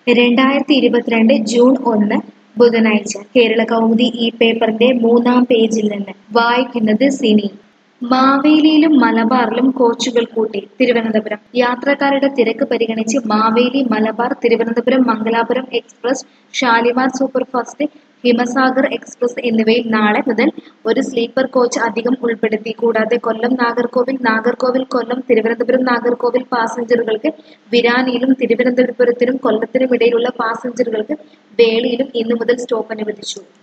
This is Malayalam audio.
രണ്ടായിരത്തി ഇരുപത്തിരണ്ട് ജൂൺ ഒന്ന് ബുധനാഴ്ച കേരള കൗമുദി ഈ പേപ്പറിന്റെ മൂന്നാം പേജിൽ നിന്ന് വായിക്കുന്നത് സിനി മാവേലിയിലും മലബാറിലും കോച്ചുകൾ കൂട്ടി തിരുവനന്തപുരം യാത്രക്കാരുടെ തിരക്ക് പരിഗണിച്ച് Maveli Malabar Thiruvananthapuram Mangalapuram express Shalimar superfast Himasagar express എന്നിവയിൽ നാളെ മുതൽ ഒരു സ്ലീപ്പർ കോച്ച് അധികം ഉൾപ്പെടുത്തി കൂടാതെ കൊല്ലം നാഗർകോവിൽ നാഗർകോവിൽ കൊല്ലം തിരുവനന്തപുരം നാഗർകോവിൽ പാസഞ്ചറുകൾക്ക് വിരാനിയിലും തിരുവനന്തപുരത്തിനും കൊല്ലത്തിനും ഇടയിലുള്ള പാസഞ്ചറുകൾക്ക് വേളിയിലും ഇന്നു മുതൽ സ്റ്റോപ്പ് അനുവദിച്ചു